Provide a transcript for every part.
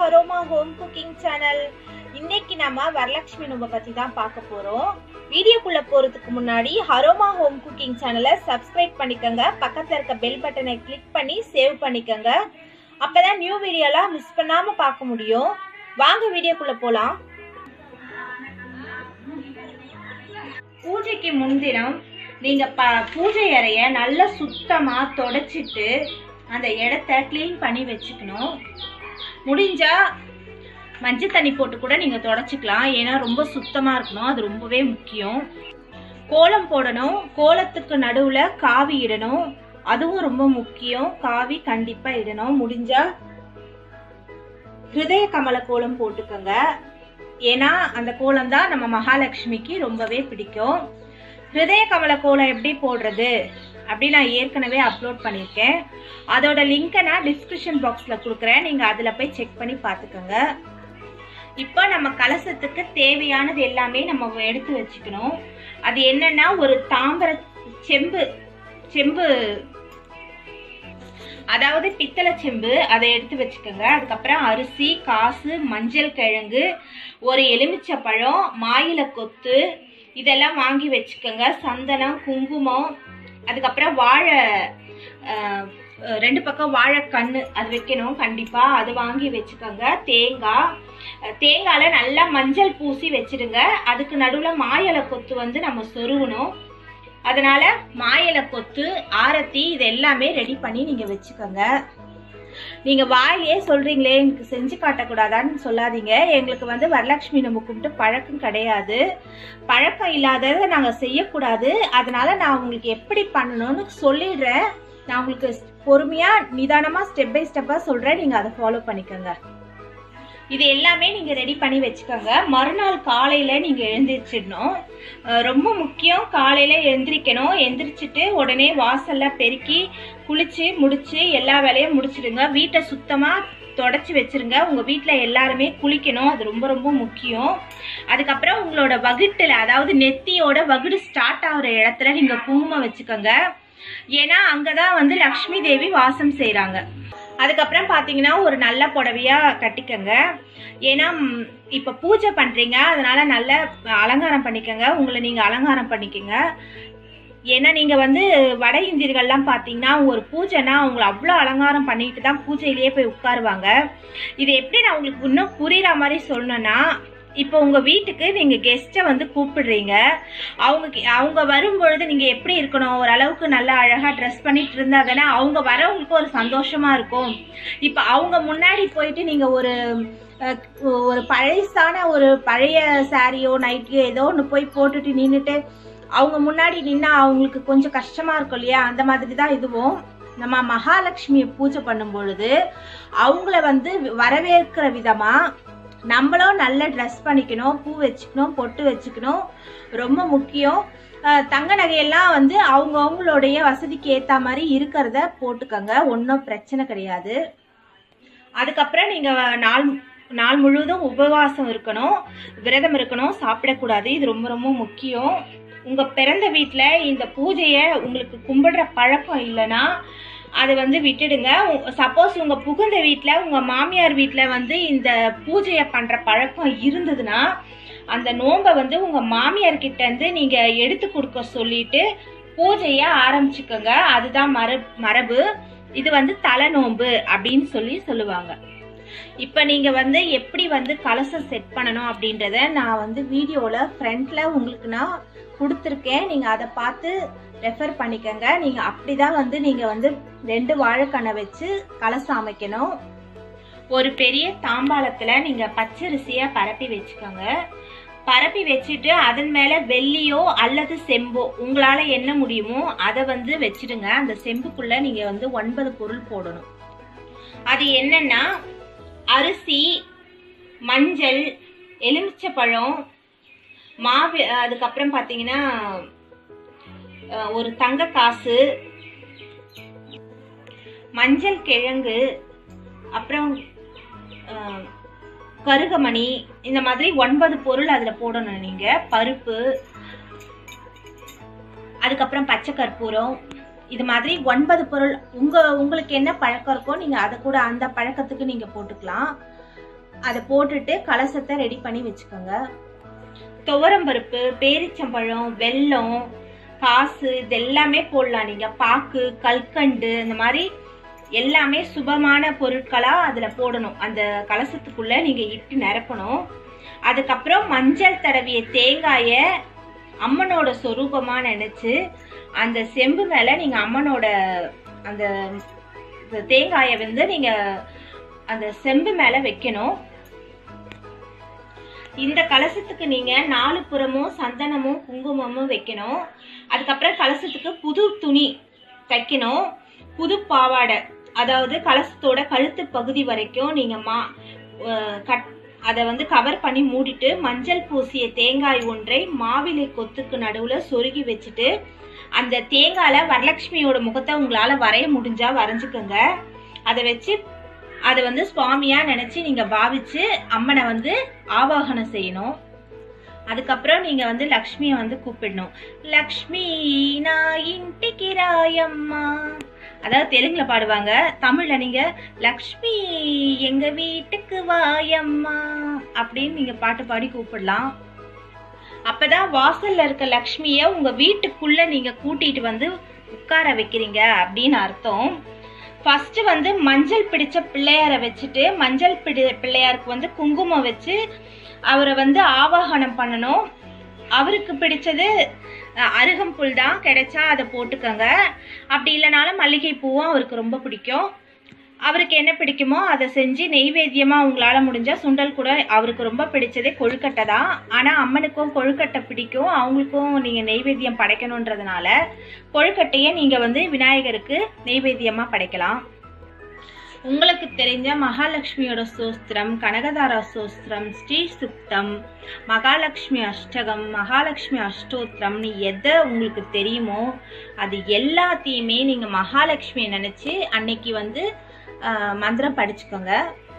ஹரோமா home cooking channel இன்னைக்கு நம்ம வரலட்சுமி நோம்பை பத்தி தான் பார்க்க போறோம் வீடியோக்குள்ள போறதுக்கு முன்னாடி ஹரோமா ஹோம் குக்கிங் சேனலை சப்ஸ்கிரைப் பண்ணிக்கோங்க பக்கத்துல இருக்க பெல் பட்டனை கிளிக் பண்ணி சேவ் பண்ணிக்கோங்க அப்பதான் நியூ வீடியோலாம் மிஸ் பண்ணாம பார்க்க முடியும் வாங்க வீடியோக்குள்ள போலாம் பூஜைக்கு முன்தினம் நீங்க ப பூஜை அறைய நல்லா சுத்தமா தொடச்சிட்டு அந்த இடத்த க்ளீன் பண்ணி வச்சுக்கணும் முடிஞ்சா மஞ்சள் தண்ணி போட்டு கூட நீங்க தொடச்சிக்கலாம் ஏன்னா ரொம்ப சுத்தமா இருக்கணும் அது ரொம்பவே முக்கியம் கோலம் போடணும் கோலத்துக்கு நடுவுல காவி இடணும் அதுவும் ரொம்ப முக்கியம் காவி கண்டிப்பா இடணும் முடிஞ்சா ஹிருதய கமல கோலம் போட்டுக்கோங்க ஏன்னா அந்த கோலம் தான் நம்ம மகாலட்சுமிக்கு ரொம்பவே பிடிக்கும் ஹிருதய கமல கோலம் எப்படி போடுறது அப்படி நான் ஏற்கனவே அப்லோட் பண்ணியிருக்கேன் அதோட லிங்கை நான் டிஸ்கிரிப்ஷன் பாக்ஸில் கொடுக்குறேன் நீங்கள் அதில் போய் செக் பண்ணி பார்த்துக்கோங்க இப்போ நம்ம கலசத்துக்கு தேவையானது எல்லாமே நம்ம எடுத்து வச்சுக்கணும் அது என்னன்னா ஒரு தாம்பர செம்பு செம்பு அதாவது பித்தளை செம்பு அதை எடுத்து வச்சுக்கோங்க அதுக்கப்புறம் அரிசி காசு மஞ்சள் கிழங்கு ஒரு எலுமிச்சை பழம் மாயில கொத்து இதெல்லாம் வாங்கி வச்சுக்கோங்க சந்தனம் குங்குமம் அதுக்கப்புறம் வாழை ரெண்டு பக்கம் வாழைக்கண்ணு அது வைக்கணும் கண்டிப்பா அது வாங்கி வச்சுக்கோங்க தேங்காய் தேங்காயில நல்லா மஞ்சள் பூசி வச்சிடுங்க அதுக்கு நடுவில் மாயலை கொத்து வந்து நம்ம சொருகணும் அதனால மாயலை கொத்து ஆரத்தி இது எல்லாமே ரெடி பண்ணி நீங்க வச்சுக்கோங்க நீங்க வாயிலே சொல்றீங்களே எனக்கு செஞ்சு காட்டக்கூடாதான்னு சொல்லாதீங்க எங்களுக்கு வந்து வரலட்சுமி நம்ம கும்பிட்டு பழக்கம் கிடையாது பழக்கம் இல்லாததை நாங்க செய்யக்கூடாது அதனால நான் உங்களுக்கு எப்படி பண்ணணும்னு சொல்லிடுறேன் நான் உங்களுக்கு பொறுமையா நிதானமா ஸ்டெப் பை ஸ்டெப்பா சொல்றேன் நீங்க அதை ஃபாலோ பண்ணிக்கோங்க இது எல்லாமே நீங்க ரெடி பண்ணி வச்சுக்கோங்க மறுநாள் காலையில நீங்க எழுந்திரிச்சிடணும் ரொம்ப முக்கியம் காலையில எழுந்திரிக்கணும் எந்திரிச்சிட்டு உடனே வாசல்ல பெருக்கி குளிச்சு முடிச்சு எல்லா வேலையும் முடிச்சிடுங்க வீட்டை சுத்தமா தொடச்சி வச்சிருங்க உங்க வீட்டுல எல்லாருமே குளிக்கணும் அது ரொம்ப ரொம்ப முக்கியம் அதுக்கப்புறம் உங்களோட வகுட்டுல அதாவது நெத்தியோட வகுடு ஸ்டார்ட் ஆகுற இடத்துல நீங்க குங்குமம் வச்சுக்கோங்க ஏன்னா அங்கதான் வந்து லக்ஷ்மி தேவி வாசம் செய்யறாங்க அதுக்கப்புறம் பார்த்தீங்கன்னா ஒரு நல்ல புடவையா கட்டிக்கங்க ஏன்னா இப்போ பூஜை பண்ணுறீங்க அதனால நல்ல அலங்காரம் பண்ணிக்கோங்க உங்களை நீங்கள் அலங்காரம் பண்ணிக்கோங்க ஏன்னா நீங்கள் வந்து வட இந்தியர்கள்லாம் பார்த்தீங்கன்னா ஒரு பூஜைனா அவங்கள அவ்வளோ அலங்காரம் பண்ணிட்டு தான் பூஜையிலேயே போய் உட்காருவாங்க இது எப்படி நான் உங்களுக்கு இன்னும் புரியுற மாதிரி சொல்லணும்னா இப்போ உங்கள் வீட்டுக்கு நீங்கள் கெஸ்ட்டை வந்து கூப்பிடுறீங்க அவங்க அவங்க வரும்பொழுது நீங்கள் எப்படி இருக்கணும் ஓரளவுக்கு நல்லா அழகாக ட்ரெஸ் பண்ணிட்டு இருந்தா தானே அவங்க வரவங்களுக்கு ஒரு சந்தோஷமாக இருக்கும் இப்போ அவங்க முன்னாடி போயிட்டு நீங்கள் ஒரு ஒரு பழசான ஒரு பழைய சாரியோ நைட்டியோ ஏதோ ஒன்று போய் போட்டுட்டு நின்றுட்டு அவங்க முன்னாடி நின்னா அவங்களுக்கு கொஞ்சம் கஷ்டமா இருக்கும் இல்லையா அந்த மாதிரி தான் இதுவும் நம்ம மகாலட்சுமியை பூஜை பண்ணும் பொழுது அவங்கள வந்து வரவேற்கிற விதமா நம்மளும் நல்ல ட்ரெஸ் பண்ணிக்கணும் பூ வச்சுக்கணும் பொட்டு வச்சுக்கணும் ரொம்ப முக்கியம் தங்க நகையெல்லாம் வந்து அவங்க அவங்களுடைய வசதிக்கு ஏற்ற மாதிரி இருக்கிறத போட்டுக்கோங்க ஒன்றும் பிரச்சனை கிடையாது அதுக்கப்புறம் நீங்கள் நாள் நாள் முழுவதும் உபவாசம் இருக்கணும் விரதம் இருக்கணும் சாப்பிடக்கூடாது இது ரொம்ப ரொம்ப முக்கியம் உங்கள் பிறந்த வீட்டில் இந்த பூஜையை உங்களுக்கு கும்பிடுற பழக்கம் இல்லைன்னா அதை வந்து விட்டுடுங்க சப்போஸ் உங்கள் புகுந்த வீட்டில் உங்கள் மாமியார் வீட்டில் வந்து இந்த பூஜையை பண்ணுற பழக்கம் இருந்ததுன்னா அந்த நோம்பை வந்து உங்கள் மாமியார் கிட்ட இருந்து நீங்கள் எடுத்து கொடுக்க சொல்லிட்டு பூஜையை ஆரம்பிச்சுக்கோங்க அதுதான் மரபு மரபு இது வந்து தலை நோம்பு அப்படின்னு சொல்லி சொல்லுவாங்க இப்போ நீங்கள் வந்து எப்படி வந்து கலசம் செட் பண்ணணும் அப்படின்றத நான் வந்து வீடியோவில் ஃப்ரண்ட்டில் உங்களுக்கு நான் கொடுத்துருக்கேன் நீங்கள் அதை பார்த்து ரெஃபர் பண்ணிக்கோங்க நீங்கள் அப்படி தான் வந்து நீங்கள் வந்து ரெண்டு வாழைக்கண்ணை வச்சு கலசம் அமைக்கணும் ஒரு பெரிய தாம்பாளத்தில் நீங்கள் பச்சரிசியை பரப்பி வச்சுக்கோங்க பரப்பி வச்சுட்டு அதன் மேலே வெள்ளியோ அல்லது செம்போ உங்களால் என்ன முடியுமோ அதை வந்து வச்சிடுங்க அந்த செம்புக்குள்ளே நீங்கள் வந்து ஒன்பது பொருள் போடணும் அது என்னன்னா அரிசி மஞ்சள் எலுமிச்சப்பழம் மாவு அதுக்கப்புறம் பார்த்தீங்கன்னா ஒரு தங்க காசு மஞ்சள் கிழங்கு அப்புறம் கருகமணி இந்த மாதிரி ஒன்பது பொருள் அதில் போடணும் நீங்கள் பருப்பு அதுக்கப்புறம் பச்சை கற்பூரம் இது மாதிரி ஒன்பது பொருள் உங்க உங்களுக்கு என்ன பழக்கம் இருக்கோ நீங்க அதை கூட அந்த பழக்கத்துக்கு நீங்க போட்டுக்கலாம் அதை போட்டுட்டு கலசத்தை ரெடி பண்ணி வச்சுக்கோங்க துவரம்பருப்பு பேரிச்சம்பழம் வெல்லம் காசு இது எல்லாமே போடலாம் நீங்க பாக்கு கல்கண்டு இந்த மாதிரி எல்லாமே சுபமான பொருட்களா அதுல போடணும் அந்த கலசத்துக்குள்ள நீங்க இட்டு நிரப்பணும் அதுக்கப்புறம் மஞ்சள் தடவிய தேங்காய அம்மனோட சொரூபமா நினைச்சு அந்த செம்பு மேல நீங்க அம்மனோட அந்த இந்த தேங்காயை வந்து நீங்க அந்த செம்பு மேல வைக்கணும் இந்த கலசத்துக்கு நீங்க நாலு புறமும் சந்தனமும் குங்குமமும் வைக்கணும் அதுக்கப்புறம் கலசத்துக்கு புது துணி தைக்கணும் புது பாவாடை அதாவது கலசத்தோட கழுத்து பகுதி வரைக்கும் நீங்க மா அஹ் கட் அதை வந்து கவர் பண்ணி மூடிட்டு மஞ்சள் பூசிய தேங்காய் ஒன்றை மாவிலை கொத்துக்கு நடுவுல சொருகி வச்சுட்டு அந்த தேங்காயில வரலட்சுமியோட முகத்தை உங்களால வரைய முடிஞ்சா வரைஞ்சுக்கோங்க அதை வச்சு அதை வந்து சுவாமியா நினைச்சு நீங்க பாவிச்சு அம்மனை வந்து ஆவாகனம் செய்யணும் அதுக்கப்புறம் நீங்க வந்து லக்ஷ்மியை வந்து கூப்பிடணும் லக்ஷ்மி நான் இன்ட்டிக்கு ராயம்மா அதாவது தெலுங்குல பாடுவாங்க தமிழ்ல நீங்க லக்ஷ்மி எங்க வீட்டுக்கு வாயம்மா அப்படின்னு நீங்க பாட்டு பாடி கூப்பிடலாம் அப்பதான் வாசல்ல இருக்க லக்ஷ்மிய உங்க வீட்டுக்குள்ள நீங்க கூட்டிட்டு வந்து உட்கார வைக்கிறீங்க அப்படின்னு அர்த்தம் ஃபர்ஸ்ட் வந்து மஞ்சள் பிடிச்ச பிள்ளையார வச்சுட்டு மஞ்சள் பிடி பிள்ளையாருக்கு வந்து குங்குமம் வச்சு அவரை வந்து ஆவாகனம் பண்ணணும் அவருக்கு பிடிச்சது அஹ், அருகம்புல் தான் கிடைச்சா அதை போட்டுக்கோங்க அப்படி இல்லைனாலும் மல்லிகை பூவும் அவருக்கு ரொம்ப பிடிக்கும் அவருக்கு என்ன பிடிக்குமோ அதை செஞ்சு நெய்வேத்தியமா உங்களால முடிஞ்சா சுண்டல் கூட அவருக்கு ரொம்ப பிடிச்சதே கொழுக்கட்டை தான் ஆனா அம்மனுக்கும் கொழுக்கட்டை பிடிக்கும் அவங்களுக்கும் நீங்க நெய்வேத்தியம் படைக்கணுன்றதுனால கொழுக்கட்டையை நீங்க வந்து விநாயகருக்கு நெய்வேத்தியமா படைக்கலாம் உங்களுக்கு தெரிஞ்ச மகாலட்சுமியோட சோஸ்திரம் கனகதாரா சோஸ்திரம் ஸ்ரீ சுக்தம் மகாலட்சுமி அஷ்டகம் மகாலட்சுமி அஷ்டோத்திரம்னு எதை உங்களுக்கு தெரியுமோ அது எல்லாத்தையுமே நீங்க மகாலட்சுமியை நினைச்சு அன்னைக்கு வந்து ஆஹ், மந்திரம் படிச்சுக்கோங்க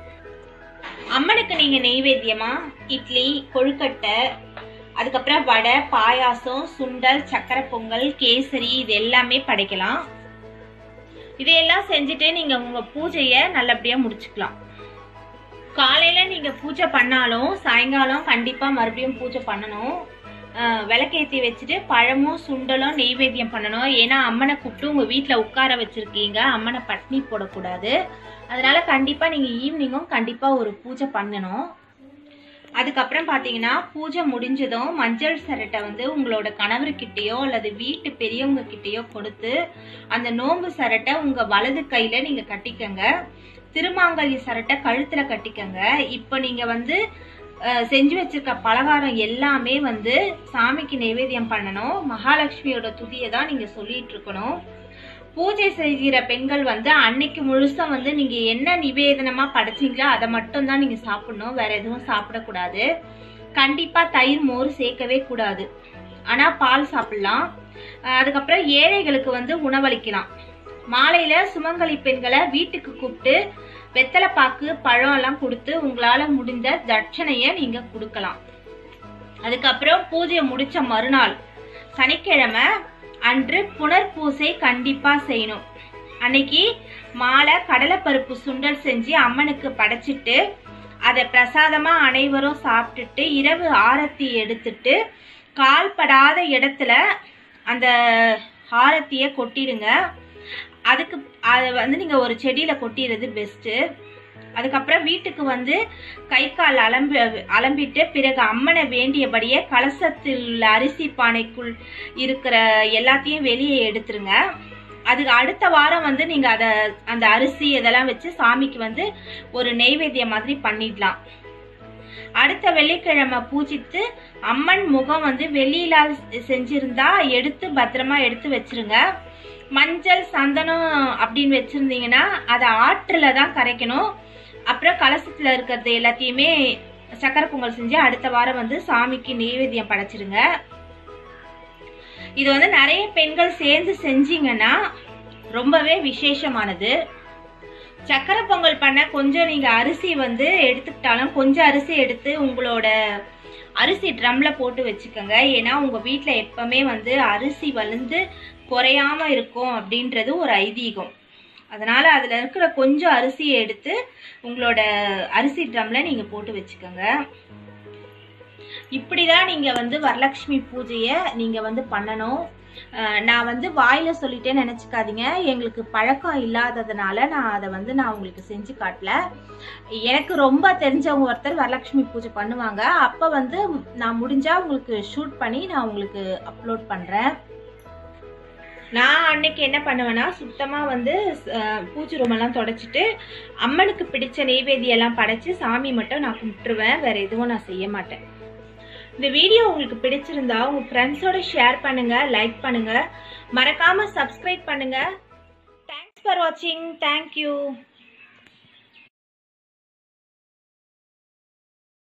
அம்மனுக்கு நீங்க நெய்வேத்தியமா இட்லி கொழுக்கட்டை அதுக்கப்புறம் வடை பாயாசம் சுண்டல் சக்கரை பொங்கல் கேசரி இது எல்லாமே படைக்கலாம் இதையெல்லாம் செஞ்சுட்டு நீங்க உங்க பூஜைய நல்லபடியா முடிச்சுக்கலாம் காலையில நீங்க பூஜை பண்ணாலும் சாயங்காலம் கண்டிப்பா மறுபடியும் பூஜை பண்ணணும் அஹ் விளக்கேத்தி வச்சுட்டு பழமும் சுண்டலும் நெய்வேத்தியம் பண்ணணும் ஏன்னா அம்மனை கூப்பிட்டு உங்க வீட்ல உட்கார வச்சிருக்கீங்க அம்மனை பட்னி போடக்கூடாது அதனால கண்டிப்பா நீங்க ஈவினிங்கும் கண்டிப்பா ஒரு பூஜை பண்ணணும் அதுக்கப்புறம் பாத்தீங்கன்னா பூஜை முடிஞ்சதும் மஞ்சள் சரட்டை வந்து உங்களோட கணவர்கிட்டயோ அல்லது வீட்டு பெரியவங்க கிட்டயோ கொடுத்து அந்த நோன்பு சரட்டை உங்க வலது கையில நீங்க கட்டிக்கங்க திருமாங்கல்ய சரட்டை கழுத்துல கட்டிக்கங்க இப்போ நீங்க வந்து அஹ், செஞ்சு வச்சிருக்க பலகாரம் எல்லாமே வந்து சாமிக்கு நைவேத்தியம் பண்ணணும் மகாலட்சுமியோட துதியை தான் நீங்க சொல்லிட்டு இருக்கணும் பூஜை செய்கிற பெண்கள் வந்து அன்னைக்கு முழுசா வந்து நீங்க என்ன நிவேதனமா படைச்சீங்களோ அதை மட்டும் தான் நீங்க சாப்பிடணும் வேற எதுவும் சாப்பிடக்கூடாது கண்டிப்பா தயிர் மோர் சேர்க்கவே கூடாது ஆனா பால் சாப்பிடலாம் அஹ் அதுக்கப்புறம் ஏழைகளுக்கு வந்து உணவளிக்கலாம் மாலையில சுமங்கலி பெண்களை வீட்டுக்கு கூப்பிட்டு வெத்தலை பாக்கு பழம் எல்லாம் கொடுத்து உங்களால முடிந்த தட்சணைய நீங்க கொடுக்கலாம் அதுக்கப்புறம் பூஜை முடிச்ச மறுநாள் சனிக்கிழமை அன்று புனர்பூசை கண்டிப்பா செய்யணும் அன்னைக்கு மாலை கடலைப்பருப்பு சுண்டல் செஞ்சு அம்மனுக்கு படைச்சிட்டு அதை பிரசாதமா அனைவரும் சாப்பிட்டுட்டு இரவு ஆரத்தி எடுத்துட்டு கால்படாத இடத்துல அந்த ஆரத்தியை கொட்டிடுங்க அதுக்கு அதை வந்து நீங்க ஒரு செடியில கொட்டிடுறது பெஸ்ட்டு அதுக்கப்புறம் வீட்டுக்கு வந்து கை கால் அலம்பி அலம்பிட்டு பிறகு அம்மனை வேண்டியபடியே கலசத்தில் உள்ள அரிசி பானைக்குள் இருக்கிற எல்லாத்தையும் வெளியே எடுத்துருங்க அதுக்கு அடுத்த வாரம் வந்து நீங்க அத அந்த அரிசி இதெல்லாம் வச்சு சாமிக்கு வந்து ஒரு நெய்வேத்தியம் மாதிரி பண்ணிடலாம் அடுத்த வெள்ளிக்கிழமை பூஜித்து அம்மன் முகம் வந்து வெள்ளியிலால் செஞ்சிருந்தா எடுத்து பத்திரமா எடுத்து வச்சிருங்க மஞ்சள் சந்தனம் அப்படின்னு வச்சிருந்தீங்கன்னா அதை ஆற்றுல தான் கரைக்கணும் அப்புறம் கலசத்துல இருக்கிறது எல்லாத்தையுமே சக்கரை பொங்கல் செஞ்சு அடுத்த வாரம் வந்து சாமிக்கு நெய்வேத்தியம் படைச்சிருங்க இது வந்து நிறைய பெண்கள் சேர்ந்து செஞ்சீங்கன்னா ரொம்பவே விசேஷமானது சக்கரை பொங்கல் பண்ண கொஞ்சம் நீங்க அரிசி வந்து எடுத்துக்கிட்டாலும் கொஞ்சம் அரிசி எடுத்து உங்களோட அரிசி ட்ரம்ல போட்டு வச்சுக்கோங்க ஏன்னா உங்க வீட்ல எப்பவுமே வந்து அரிசி வளர்ந்து குறையாம இருக்கும் அப்படின்றது ஒரு ஐதீகம் அதனால அதில் இருக்கிற கொஞ்சம் அரிசியை எடுத்து உங்களோட அரிசி ட்ரம்ல நீங்க போட்டு வச்சுக்கோங்க இப்படிதான் நீங்க வந்து வரலட்சுமி பூஜையை நீங்க வந்து பண்ணணும் அஹ் நான் வந்து வாயில சொல்லிட்டே நினைச்சுக்காதீங்க எங்களுக்கு பழக்கம் இல்லாததுனால நான் அதை வந்து நான் உங்களுக்கு செஞ்சு காட்டல எனக்கு ரொம்ப தெரிஞ்சவங்க ஒருத்தர் வரலட்சுமி பூஜை பண்ணுவாங்க அப்ப வந்து நான் முடிஞ்சா உங்களுக்கு ஷூட் பண்ணி நான் உங்களுக்கு அப்லோட் பண்றேன் நான் அன்னைக்கு என்ன பண்ணுவேன்னா சுத்தமா வந்து அஹ், பூஜை ரூம் எல்லாம் தொடச்சிட்டு அம்மனுக்கு பிடிச்ச நெய்வேதியம் எல்லாம் படைச்சு சாமி மட்டும் நான் கும்பிட்டுருவேன் வேற எதுவும் நான் செய்ய மாட்டேன் இந்த வீடியோ உங்களுக்கு பிடிச்சிருந்தா உங்க ஃப்ரெண்ட்ஸோட ஷேர் பண்ணுங்க லைக் பண்ணுங்க மறக்காம சப்ஸ்கிரைப் பண்ணுங்க தேங்க்ஸ் ஃபார் வாட்சிங் தேங்க்யூ